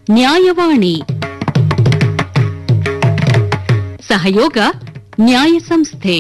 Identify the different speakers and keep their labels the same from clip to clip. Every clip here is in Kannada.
Speaker 1: ನ್ಯಾಯವಾಣಿ ಸಹಯೋಗ ನ್ಯಾಯ ಸಂಸ್ಥೆ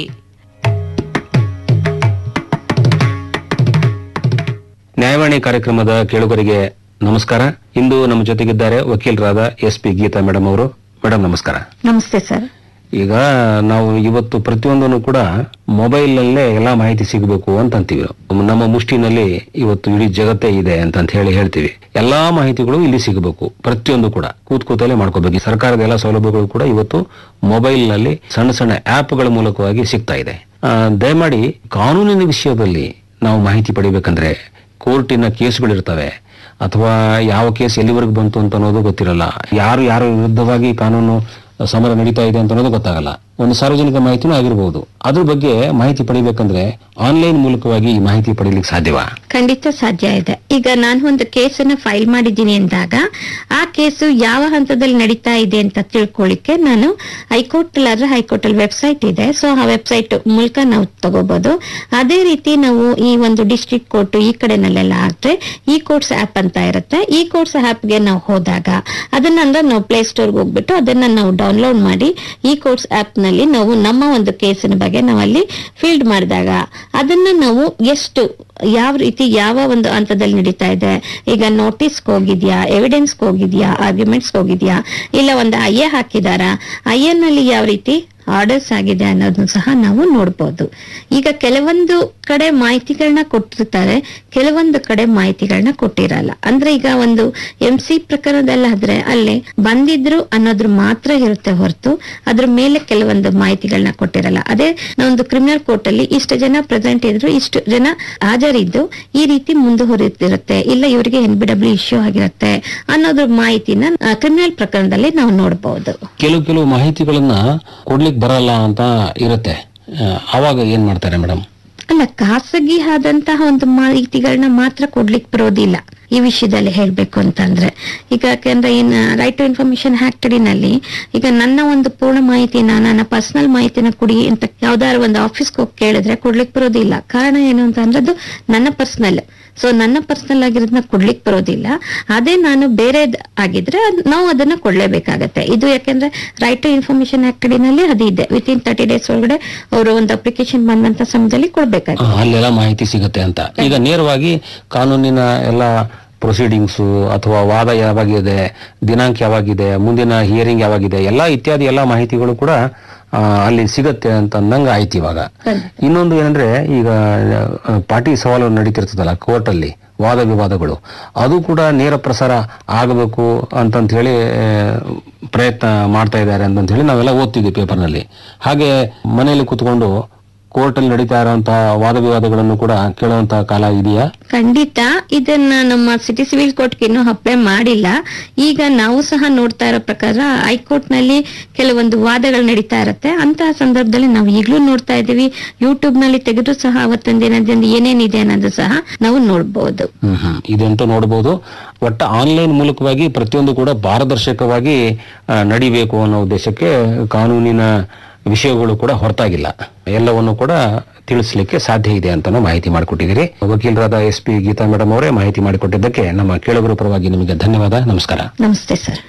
Speaker 2: ನ್ಯಾಯವಾಣಿ ಕಾರ್ಯಕ್ರಮದ ಕೇಳುಗರಿಗೆ ನಮಸ್ಕಾರ ಇಂದು ನಮ್ಮ ಜೊತೆಗಿದ್ದಾರೆ ವಕೀಲರಾದ ಎಸ್ ಪಿ ಗೀತಾ ಮೇಡಮ್ ಅವರು ಮೇಡಮ್ ನಮಸ್ಕಾರ
Speaker 3: ನಮಸ್ತೆ ಸರ್
Speaker 2: ಈಗ ನಾವು ಇವತ್ತು ಪ್ರತಿಯೊಂದನ್ನು ಕೂಡ ಮೊಬೈಲ್ ನಲ್ಲೇ ಎಲ್ಲಾ ಮಾಹಿತಿ ಸಿಗಬೇಕು ಅಂತ ಅಂತೀವಿ ನಮ್ಮ ಮುಷ್ಟಿನಲ್ಲಿ ಇವತ್ತು ಇಡೀ ಜಗತ್ತೇ ಇದೆ ಅಂತ ಹೇಳಿ ಹೇಳ್ತೀವಿ ಎಲ್ಲಾ ಮಾಹಿತಿಗಳು ಇಲ್ಲಿ ಸಿಗಬೇಕು ಪ್ರತಿಯೊಂದು ಕೂಡ ಕೂತ್ ಕೂತಲ್ಲೇ ಮಾಡ್ಕೋಬೇಕು ಸರ್ಕಾರದ ಎಲ್ಲಾ ಸೌಲಭ್ಯಗಳು ಕೂಡ ಇವತ್ತು ಮೊಬೈಲ್ ನಲ್ಲಿ ಸಣ್ಣ ಸಣ್ಣ ಆಪ್ಗಳ ಮೂಲಕವಾಗಿ ಸಿಗ್ತಾ ಇದೆ ಆ, ದಯಮಾಡಿ ಕಾನೂನಿನ ವಿಷಯದಲ್ಲಿ ನಾವು ಮಾಹಿತಿ ಪಡಿಬೇಕಂದ್ರೆ ಕೋರ್ಟಿನ ಕೇಸ್ಗಳಿರ್ತವೆ ಅಥವಾ ಯಾವ ಕೇಸ್ ಎಲ್ಲಿವರೆಗೂ ಬಂತು ಅಂತ ಅನ್ನೋದು ಗೊತ್ತಿರಲ್ಲ ಯಾರು ಯಾರ ವಿರುದ್ಧವಾಗಿ ಕಾನೂನು ಸಮರ ನಡೀತಾ ಇದೆ ಅಂತ ಅನ್ನೋದು ಗೊತ್ತಾಗಲ್ಲ ಒಂದು ಸಾರ್ವಜನಿಕ ಮಾಹಿತಿನೂ ಆಗಿರಬಹುದು ಅದ್ರ ಬಗ್ಗೆ ಮಾಹಿತಿ ಪಡಿಬೇಕಂದ್ರೆ ಆನ್ಲೈನ್ ಮೂಲಕವಾಗಿ ಈ ಮಾಹಿತಿ ಪಡಿಲಿಕ್ಕೆ ಸಾಧ್ಯವಾ
Speaker 3: ಖಂಡಿತ ಸಾಧ್ಯ ಇದೆ ಈಗ ನಾನು ಒಂದು ಕೇಸನ್ನ ಫೈಲ್ ಮಾಡಿದ್ದೀನಿ ಅಂದಾಗ ಆ ಕೇಸು ಯಾವ ಹಂತದಲ್ಲಿ ನಡೀತಾ ಇದೆ ಅಂತ ತಿಳ್ಕೊಳ್ಳಿಕ್ಕೆ ನಾನು ಹೈಕೋರ್ಟ್ ಆದ್ರೆ ಹೈಕೋರ್ಟ್ ಅಲ್ಲಿ ವೆಬ್ಸೈಟ್ ಇದೆ ಸೊ ಆ ವೆಬ್ಸೈಟ್ ಮೂಲಕ ನಾವು ತಗೋಬಹುದು ಅದೇ ರೀತಿ ನಾವು ಈ ಒಂದು ಡಿಸ್ಟ್ರಿಕ್ಟ್ ಕೋರ್ಟ್ ಈ ಕಡೆನಲ್ಲೆಲ್ಲ ಆದ್ರೆ ಈ ಕೋರ್ಟ್ಸ್ ಆಪ್ ಅಂತ ಇರುತ್ತೆ ಈ ಕೋರ್ಟ್ಸ್ ಗೆ ನಾವು ಹೋದಾಗ ಅದನ್ನ ಅಂದ್ರೆ ನಾವು ಪ್ಲೇ ಸ್ಟೋರ್ಗೆ ಹೋಗ್ಬಿಟ್ಟು ಅದನ್ನ ನಾವು ಡೌನ್ಲೋಡ್ ಮಾಡಿ ಈ ಕೋರ್ಟ್ಸ್ ಆಪ್ ನಲ್ಲಿ ನಾವು ನಮ್ಮ ಒಂದು ಕೇಸಿನ ಬಗ್ಗೆ ನಾವು ಅಲ್ಲಿ ಫೀಲ್ಡ್ ಮಾಡಿದಾಗ ಅದನ್ನ ನಾವು ಎಷ್ಟು ಯಾವ ರೀತಿ ಯಾವ ಒಂದು ಹಂತದಲ್ಲಿ ನಡೀತಾ ಇದೆ ಈಗ ನೋಟಿಸ್ ಹೋಗಿದ್ಯಾ ಎವಿಡೆನ್ಸ್ ಹೋಗಿದ್ಯಾ ಆರ್ಗ್ಯುಮೆಂಟ್ಸ್ ಹೋಗಿದ್ಯಾ ಇಲ್ಲ ಒಂದು ಐ ಎ ಹಾಕಿದಾರಾ ಐ ಎ ನಲ್ಲಿ ಯಾವ ರೀತಿ ಆರ್ಡರ್ಸ್ ಆಗಿದೆ ಅನ್ನೋದನ್ನ ಸಹ ನಾವು ನೋಡ್ಬೋದು ಈಗ ಕೆಲವೊಂದು ಕಡೆ ಮಾಹಿತಿಗಳನ್ನ ಕೊಟ್ಟಿರ್ತಾರೆ ಕೆಲವೊಂದು ಕಡೆ ಮಾಹಿತಿಗಳನ್ನ ಕೊಟ್ಟಿರಲ್ಲ ಅಂದ್ರೆ ಈಗ ಒಂದು ಎಂ ಸಿ ಪ್ರಕರಣದಲ್ಲಾದ್ರೆ ಅಲ್ಲಿ ಬಂದಿದ್ರು ಅನ್ನೋದ್ರ ಮಾತ್ರ ಇರುತ್ತೆ ಹೊರತು ಅದ್ರ ಮೇಲೆ ಕೆಲವೊಂದು ಮಾಹಿತಿಗಳನ್ನ ಕೊಟ್ಟಿರಲ್ಲ ಅದೇ ಒಂದು ಕ್ರಿಮಿನಲ್ ಕೋರ್ಟ್ ಅಲ್ಲಿ ಇಷ್ಟು ಜನ ಪ್ರೆಸೆಂಟ್ ಇದ್ರು ಇಷ್ಟು ಜನ ಹಾಜರಿದ್ದು ಈ ರೀತಿ ಮುಂದುವರಿತಿರುತ್ತೆ ಇಲ್ಲ ಇವರಿಗೆ ಎನ್ ಬಿ ಡಬ್ಲ್ಯೂ ಇಶ್ಯೂ ಆಗಿರುತ್ತೆ ಅನ್ನೋದ್ರ ಮಾಹಿತಿನ ಕ್ರಿಮಿನಲ್ ಪ್ರಕರಣದಲ್ಲಿ ನಾವು ನೋಡಬಹುದು
Speaker 2: ಕೆಲವು ಕೆಲವು ಮಾಹಿತಿಗಳನ್ನ ಕೊಡ್ಲಿಕ್ಕೆ ಬರಲ್ಲ ಅಂತ ಇರುತ್ತೆ ಆ, ಅವಾಗ ಏನ್ ಮಾಡ್ತಾರೆ ಮೇಡಮ್
Speaker 3: ಅಲ್ಲ ಖಾಸಗಿ ಆದಂತಹ ಒಂದು ಮಾಹಿತಿಗಳನ್ನ ಮಾತ್ರ ಕೊಡ್ಲಿಕ್ಕೆ ಬರೋದಿಲ್ಲ ಈ ವಿಷಯದಲ್ಲಿ ಹೇಳ್ಬೇಕು ಅಂತಂದ್ರೆ ಈಗ ಯಾಕಂದ್ರೆ ಏನ್ ರೈಟ್ ಟು ಇನ್ಫಾರ್ಮೇಶನ್ ಆಕ್ಟ್ ಅಡಿನಲ್ಲಿ ಈಗ ನನ್ನ ಒಂದು ಪೂರ್ಣ ಮಾಹಿತಿನ ನನ್ನ ಪರ್ಸನಲ್ ಮಾಹಿತಿನ ಕೊಡಿ ಅಂತ ಯಾವ್ದಾದ್ರು ಒಂದು ಆಫೀಸ್ಗೆ ಹೋಗಿ ಕೇಳಿದ್ರೆ ಕೊಡ್ಲಿಕ್ಕೆ ಬರೋದಿಲ್ಲ ಕಾರಣ ಏನು ಅಂತ ಅಂದ್ರೆ ಅದು ನನ್ನ ಪರ್ಸನಲ್ ಸೊ ನನ್ನ ಪರ್ಸನಲ್ ಆಗಿರೋದನ್ನ ಕೊಡ್ಲಿಕ್ಕೆ ಬರೋದಿಲ್ಲ ಅದೇ ನಾನು ಬೇರೆ ಆಗಿದ್ರೆ ಅದ್- ನಾವು ಅದನ್ನ ಕೊಡ್ಲೇಬೇಕಾಗತ್ತೆ ಇದು ಯಾಕೆಂದ್ರೆ ರೈಟ್ ಟು ಇನ್ಫಾರ್ಮೇಶನ್ ಆಕ್ಟ್ ಅಡಿನಲ್ಲಿ ಅದು ಇದೆ ವಿತ್ ಇನ್ ತರ್ಟಿ ಡೇಸ್ ಒಳಗಡೆ ಅವರು ಒಂದು ಅಪ್ಲಿಕೇಶನ್ ಬಂದಂತ ಸಮಯದಲ್ಲಿ
Speaker 2: ಆ,
Speaker 3: ಕೊಡ್ಬೇಕಾಗುತ್ತೆ
Speaker 2: ಅಲ್ಲೆಲ್ಲ ಮಾಹಿತಿ ಸಿಗುತ್ತೆ ಅಂತ ಈಗ ನೇರವಾಗಿ ಕಾನೂನಿನ ಎಲ್ಲ ಪ್ರೊಸೀಡಿಂಗ್ಸ್ ಅಥವಾ ವಾದ ಯಾವಾಗಿದೆ ದಿನಾಂಕ ಯಾವಾಗಿದೆ ಮುಂದಿನ ಹಿಯರಿಂಗ್ ಯಾವಾಗಿದೆ ಎಲ್ಲ ಇತ್ಯಾದಿ ಎಲ್ಲ ಮಾಹಿತಿಗಳು ಕೂಡ ಆ, ಅಲ್ಲಿ ಸಿಗತ್ತೆ ಅಂತ ಅಂದಂಗ ಆಯ್ತು ಇವಾಗ ಇನ್ನೊಂದು ಏನಂದ್ರೆ ಈಗ ಆ, ಪಾಟಿ ಸವಾಲು ನಡೀತಿರ್ತದಲ್ಲ ಕೋರ್ಟ್ ಅಲ್ಲಿ ವಾದ ವಿವಾದಗಳು ಅದು ಕೂಡ ನೇರ ಪ್ರಸಾರ ಆಗಬೇಕು ಅಂತಂತ ಹೇಳಿ ಆ, ಪ್ರಯತ್ನ ಮಾಡ್ತಾ ಇದ್ದಾರೆ ಅಂತಂತ ಹೇಳಿ ನಾವೆಲ್ಲ ಓದ್ತಿದ್ವಿ ಪೇಪರ್ನಲ್ಲಿ ಹಾಗೆ ಮನೆಯಲ್ಲಿ ಕೂತ್ಕೊಂಡು ಕೋರ್ಟ್ ಅಲ್ಲಿ ನಡೀತಾ ಇರುವಂತಹ ವಾದ ವಿವಾದಗಳನ್ನು ಕೂಡ ಕೇಳುವಂತಹ ಕಾಲ ಇದೆಯಾ
Speaker 3: ಖಂಡಿತ ಇದನ್ನ ನಮ್ಮ ಸಿಟಿ ಸಿವಿಲ್ ಕೋರ್ಟ್ಗೆ ಇನ್ನೂ ಅಪ್ಲೈ ಮಾಡಿಲ್ಲ ಈಗ ನಾವು ಸಹ ನೋಡ್ತಾ ಇರೋ ಪ್ರಕಾರ ಹೈಕೋರ್ಟ್ ನಲ್ಲಿ ಕೆಲವೊಂದು ವಾದಗಳು ನಡೀತಾ ಇರುತ್ತೆ ಅಂತಹ ಸಂದರ್ಭದಲ್ಲಿ ನಾವು ಈಗಲೂ ನೋಡ್ತಾ ಇದೀವಿ ಯೂಟ್ಯೂಬ್ ನಲ್ಲಿ ತೆಗೆದು ಸಹ ಅವತ್ತೊಂದು ದಿನದಿಂದ ಏನೇನಿದೆ ಅನ್ನೋದು ಸಹ ನಾವು ನೋಡಬಹುದು
Speaker 2: ಹ್ಮ್ ಹ್ಮ್ ಇದಂತೂ ನೋಡಬಹುದು ಒಟ್ಟ ಆನ್ಲೈನ್ ಮೂಲಕವಾಗಿ ಪ್ರತಿಯೊಂದು ಕೂಡ ಪಾರದರ್ಶಕವಾಗಿ ಆ, ನಡಿಬೇಕು ಅನ್ನೋ ಉದ್ದೇಶಕ್ಕೆ ಕಾನೂನಿನ ವಿಷಯಗಳು ಕೂಡ ಹೊರತಾಗಿಲ್ಲ ಎಲ್ಲವನ್ನು ಕೂಡ ತಿಳಿಸ್ಲಿಕ್ಕೆ ಸಾಧ್ಯ ಇದೆ ಅಂತ ಮಾಹಿತಿ ಮಾಡಿಕೊಟ್ಟಿದ್ದೀರಿ ವಕೀಲರಾದ ಎಸ್ ಪಿ ಗೀತಾ ಮೇಡಮ್ ಅವರೇ ಮಾಹಿತಿ ಮಾಡಿಕೊಟ್ಟಿದ್ದಕ್ಕೆ ನಮ್ಮ ಕೇಳುಗರ ಪರವಾಗಿ ನಿಮಗೆ ಧನ್ಯವಾದ ನಮಸ್ಕಾರ
Speaker 3: ನಮಸ್ತೆ ಸರ್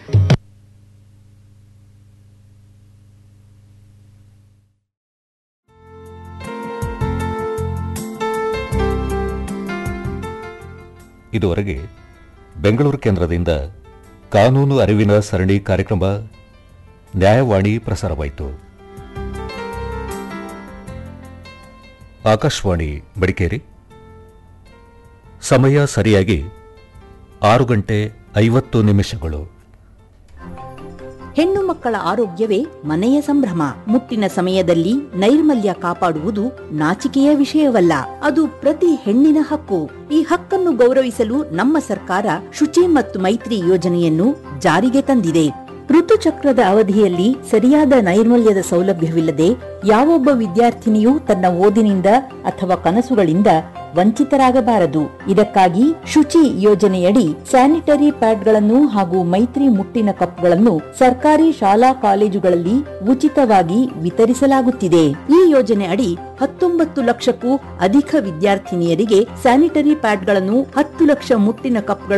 Speaker 4: ಇದುವರೆಗೆ ಬೆಂಗಳೂರು ಕೇಂದ್ರದಿಂದ ಕಾನೂನು ಅರಿವಿನ ಸರಣಿ ಕಾರ್ಯಕ್ರಮ ನ್ಯಾಯವಾಣಿ ಪ್ರಸಾರವಾಯಿತು ಆಕಾಶವಾಣಿ ಮಡಿಕೇರಿ ಸಮಯ ಸರಿಯಾಗಿ ಆರು ಗಂಟೆ ಐವತ್ತು ನಿಮಿಷಗಳು
Speaker 5: ಹೆಣ್ಣು ಮಕ್ಕಳ ಆರೋಗ್ಯವೇ ಮನೆಯ ಸಂಭ್ರಮ ಮುಟ್ಟಿನ ಸಮಯದಲ್ಲಿ ನೈರ್ಮಲ್ಯ ಕಾಪಾಡುವುದು ನಾಚಿಕೆಯ ವಿಷಯವಲ್ಲ ಅದು ಪ್ರತಿ ಹೆಣ್ಣಿನ ಹಕ್ಕು ಈ ಹಕ್ಕನ್ನು ಗೌರವಿಸಲು ನಮ್ಮ ಸರ್ಕಾರ ಶುಚಿ ಮತ್ತು ಮೈತ್ರಿ ಯೋಜನೆಯನ್ನು ಜಾರಿಗೆ ತಂದಿದೆ ಋತುಚಕ್ರದ ಅವಧಿಯಲ್ಲಿ ಸರಿಯಾದ ನೈರ್ಮಲ್ಯದ ಸೌಲಭ್ಯವಿಲ್ಲದೆ ಯಾವೊಬ್ಬ ವಿದ್ಯಾರ್ಥಿನಿಯೂ ತನ್ನ ಓದಿನಿಂದ ಅಥವಾ ಕನಸುಗಳಿಂದ ವಂಚಿತರಾಗಬಾರದು ಇದಕ್ಕಾಗಿ ಶುಚಿ ಯೋಜನೆಯಡಿ ಸ್ಯಾನಿಟರಿ ಪ್ಯಾಡ್ಗಳನ್ನು ಹಾಗೂ ಮೈತ್ರಿ ಮುಟ್ಟಿನ ಕಪ್ಗಳನ್ನು ಸರ್ಕಾರಿ ಶಾಲಾ ಕಾಲೇಜುಗಳಲ್ಲಿ ಉಚಿತವಾಗಿ ವಿತರಿಸಲಾಗುತ್ತಿದೆ ಈ ಯೋಜನೆ ಅಡಿ ಹತ್ತೊಂಬತ್ತು ಲಕ್ಷಕ್ಕೂ ಅಧಿಕ ವಿದ್ಯಾರ್ಥಿನಿಯರಿಗೆ ಸ್ಯಾನಿಟರಿ ಪ್ಯಾಡ್ಗಳನ್ನು ಹತ್ತು ಲಕ್ಷ ಮುಟ್ಟಿನ ಕಪ್ಗಳನ್ನು